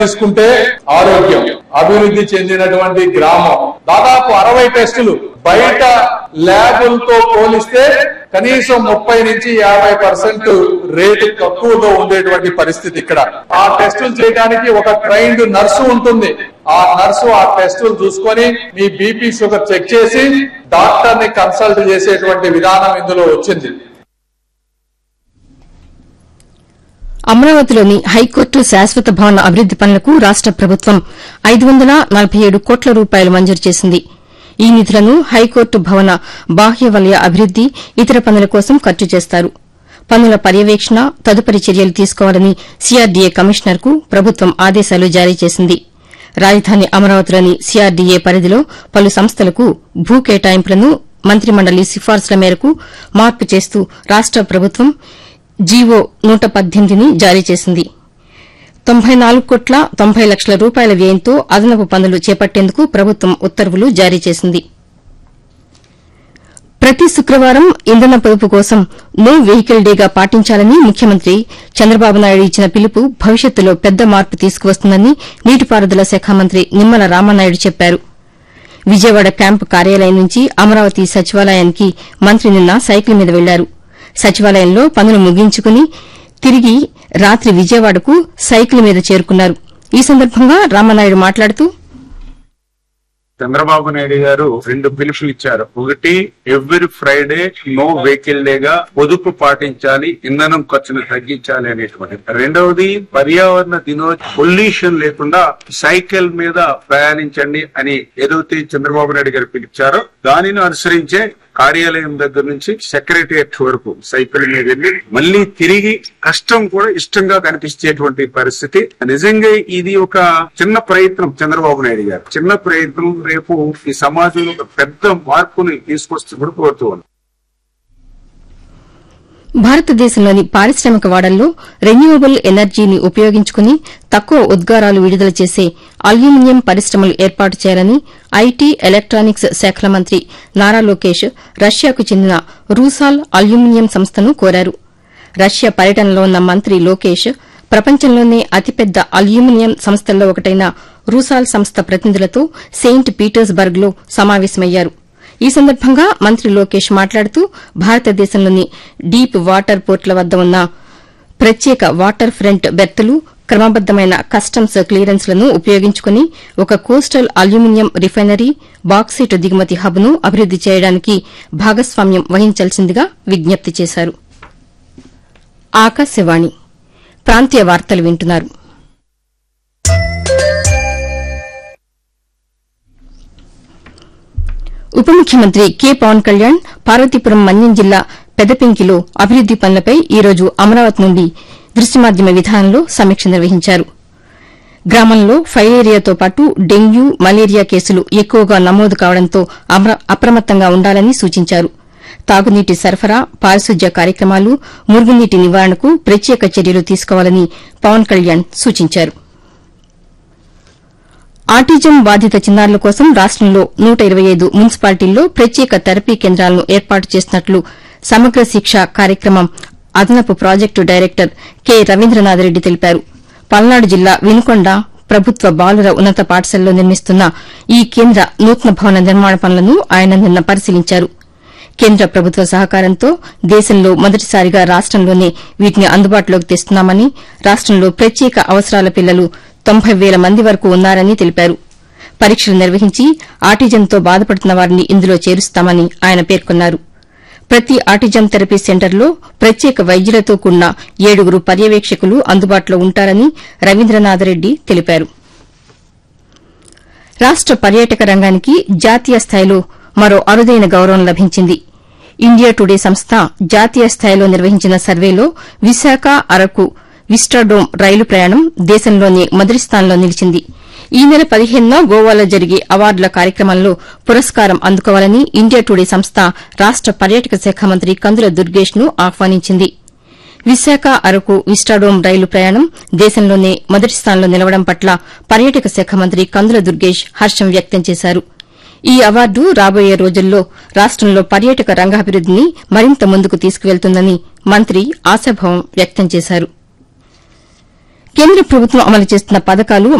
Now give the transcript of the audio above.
తీసుకుంటే ఆరోగ్యం అభివృద్ధి చెందినటువంటి గ్రామం దాదాపు అరవై టెస్టులు బయట ల్యాబులతో పోలిస్తే కనీసం ముప్పై నుంచి యాభై పర్సెంట్ రేటు తక్కువలో ఉండేటువంటి పరిస్థితి ఇక్కడ ఆ టెస్టులు చేయడానికి ఒక ట్రైన్డ్ నర్సు ఉంటుంది ఆ నర్సు ఆ టెస్టులు చూసుకొని మీ బీపీ షుగర్ చెక్ చేసి డాక్టర్ ని కన్సల్ట్ చేసేటువంటి విధానం ఇందులో వచ్చింది అమరావతిలోని హైకోర్టు శాశ్వత భవన అభివృద్ది పనులకు రాష్ట ప్రభుత్వం ఐదు వందల నలభై ఏడు కోట్ల రూపాయలు మంజూరు చేసింది ఈ నిధులను హైకోర్టు భవన బాహ్య వలయ అభివృద్ది ఇతర పనుల కోసం ఖర్చు చేస్తారు పనుల పర్యవేక్షణ తదుపరి చర్యలు తీసుకోవాలని సీఆర్డీఏ కమిషనర్ కు ప్రభుత్వం ఆదేశాలు జారీ చేసింది రాజధాని అమరావతిలోని సీఆర్డీఏ పరిధిలో పలు సంస్థలకు భూ కేటాయింపులను మంత్రిమండలి సిఫార్సుల మేరకు మార్పు చేస్తూ రాష్ట ప్రభుత్వం జీవో నూట పద్దెనిమిదిని జారీ చేసింది తొంభై నాలుగు కోట్ల తొంభై లక్షల రూపాయల వ్యయంతో అదనపు పనులు చేపట్టేందుకు ప్రభుత్వం ఉత్తర్వులు జారీ చేసింది ప్రతి శుక్రవారం ఇంధన పొదుపు కోసం నో వెహికల్ డేగా పాటించాలని ముఖ్యమంత్రి చంద్రబాబు నాయుడు ఇచ్చిన పిలుపు భవిష్యత్తులో పెద్ద మార్పు తీసుకువస్తుందని నీటిపారుదల శాఖ మంత్రి నిమ్మల రామనాయుడు చెప్పారు విజయవాడ క్యాంపు కార్యాలయం నుంచి అమరావతి సచివాలయానికి మంత్రి నిన్న సైకిల్ మీద వెళ్లారు సచివాలయంలో పనులు ముగించుకుని తిరిగి రాత్రి విజయవాడకు సైకిల్ మీద చేరుకున్నారు ఈ సందర్భంగా రామనాయుడు మాట్లాడుతూ చంద్రబాబు నాయుడు గారు రెండు పిలుపులు ఇచ్చారు ఒకటి every Friday no vehicle day గా పొదుపు పాటించాలి ఇంధనం ఖర్చును తగ్గించాలి అనేటువంటి రెండవది పర్యావరణ దినో పొల్యూషన్ లేకుండా సైకిల్ మీద ప్రయాణించండి అని ఏదైతే చంద్రబాబు నాయుడు గారు పిలిచారో దానిని అనుసరించే కార్యాలయం దగ్గర నుంచి సెక్రటరియట్ వరకు సైకిల్ మీద వెళ్ళి మళ్ళీ తిరిగి కష్టం కూడా ఇష్టంగా కనిపించేటువంటి పరిస్థితి నిజంగా ఇది ఒక చిన్న ప్రయత్నం చంద్రబాబు నాయుడు గారు చిన్న ప్రయత్నం రేపు ఈ సమాజంలో ఒక పెద్ద మార్పుని తీసుకొస్తూ కూడా కోరుతూ ఉన్నాం భారతదేశంలోని పారిశ్రామిక వాడల్లో రెన్యూవబుల్ ఎనర్జీని ఉపయోగించుకుని తక్కువ ఉద్గారాలు విడుదల చేసే అల్యూమినియం పరిశ్రమలు ఏర్పాటు చేయాలని ఐటీ ఎలక్టానిక్స్ శాఖల మంత్రి నారా లోకేష్ రష్యాకు చెందిన రూసాల్ అల్యూమినియం సంస్థను కోరారు రష్యా పర్యటనలో ఉన్న మంత్రి లోకేష్ ప్రపంచంలోనే అతిపెద్ద అల్యూమినియం సంస్థల్లో ఒకటైన రూసాల్ సంస్థ ప్రతినిధులతో సెయింట్ పీటర్స్బర్గ్ లో సమావేశమయ్యారు ఈ సందర్భంగా మంత్రి లోకేష్ మాట్లాడుతూ భారతదేశంలోని డీప్ వాటర్ పోర్టుల వద్ద ఉన్న ప్రత్యేక వాటర్ ఫ్రంట్ బెర్తులు క్రమబద్దమైన కస్టమ్స్ క్లియరెన్స్లను ఉపయోగించుకుని ఒక కోస్టల్ అల్యూమినియం రిఫైనరీ బాక్సైట్ దిగుమతి హబ్ను అభివృద్ది చేయడానికి భాగస్వామ్యం వహించాల్సిందిగా విజ్ఞప్తి చేశారు ఆకాశవాణి ప్రాంతీయ వార్తలు వింటున్నారు ఉప ముఖ్యమంత్రి కె పవన్ కళ్యాణ్ పార్వతీపురం మన్యం జిల్లా పెదపెంకిలో అభివృద్ది పనులపై ఈ రోజు అమరావతి నుండి దృశ్యమాధ్యమ విధానంలో సమీక్ష నిర్వహించారు గ్రామంలో ఫైలేరియాతో పాటు డెంగ్యూ మలేరియా కేసులు ఎక్కువగా నమోదు కావడంతో అమ్ర- అప్రమత్తంగా ఉండాలని సూచించారు తాగునీటి సరఫరా పారిశుద్ధ్య కార్యక్రమాలు మురుగునీటి నివారణకు ప్రత్యేక చర్యలు తీసుకోవాలని పవన్ కళ్యాణ్ సూచించారు ఆటిజం బాధిత చిన్నారుల కోసం రాష్టంలో నూట ఇరవై ఐదు మున్సిపాలిటీల్లో ప్రత్యేక థెరపీ కేంద్రాలను ఏర్పాటు చేసినట్లు సమగ్ర శిక్ష కార్యక్రమం అదనపు ప్రాజెక్టు డైరెక్టర్ కె రవీంద్రనాథరెడ్డి తెలిపారు పల్నాడు జిల్లా వినుకొండ ప్రభుత్వ బాలుర ఉన్నత పాఠశాలలో నిర్మిస్తున్న ఈ కేంద్ర నూతన భవన నిర్మాణ పనులను ఆయన నిన్న పరిశీలించారు కేంద్ర ప్రభుత్వ సహకారంతో దేశంలో మొదటిసారిగా రాష్టంలోనే వీటిని అందుబాటులోకి తెస్తున్నామని రాష్టంలో ప్రత్యేక అవసరాల పిల్లలు తొంభై వేల మంది వరకు ఉన్నారని తెలిపారు పరీక్షలు నిర్వహించి ఆటిజంతో బాధపడుతున్న వారిని ఇందులో చేరుస్తామని ఆయన పేర్కొన్నారు ప్రతి ఆటిజం థెరపీ సెంటర్లో ప్రత్యేక వైద్యులతో కూడిన ఏడుగురు పర్యవేక్షకులు అందుబాటులో ఉంటారని రవీంద్రనాథరెడ్డి తెలిపారు రాష్ట పర్యాటక రంగానికి జాతీయ స్థాయిలో మరో అరుదైన గౌరవం లభించింది ఇండియా టుడే సంస్థ జాతీయ స్థాయిలో నిర్వహించిన సర్వేలో విశాఖ అరకు విస్టాడోమ్ రైలు ప్రయాణం దేశంలోనే మొదటి స్థానంలో నిలిచింది ఈ నెల పదిహేనున గోవాలో జరిగే అవార్డుల కార్యక్రమంలో పురస్కారం అందుకోవాలని ఇండియా టుడే సంస్థ రాష్ట పర్యాటక శాఖ మంత్రి కందుల దుర్గేష్ ను ఆహ్వానించింది విశాఖ అరకు విస్టాడోమ్ రైలు ప్రయాణం దేశంలోనే మొదటి స్థానంలో నిలవడం పట్ల పర్యాటక శాఖ మంత్రి కందుల దుర్గేష్ హర్షం వ్యక్తం చేశారు ఈ అవార్డు రాబోయే రోజుల్లో రాష్టంలో పర్యాటక రంగాభివృద్దిని మరింత ముందుకు తీసుకువెళ్తుందని మంత్రి ఆశాభావం వ్యక్తం చేశారు కేంద్ర ప్రభుత్వం అమలు చేస్తున్న పథకాలు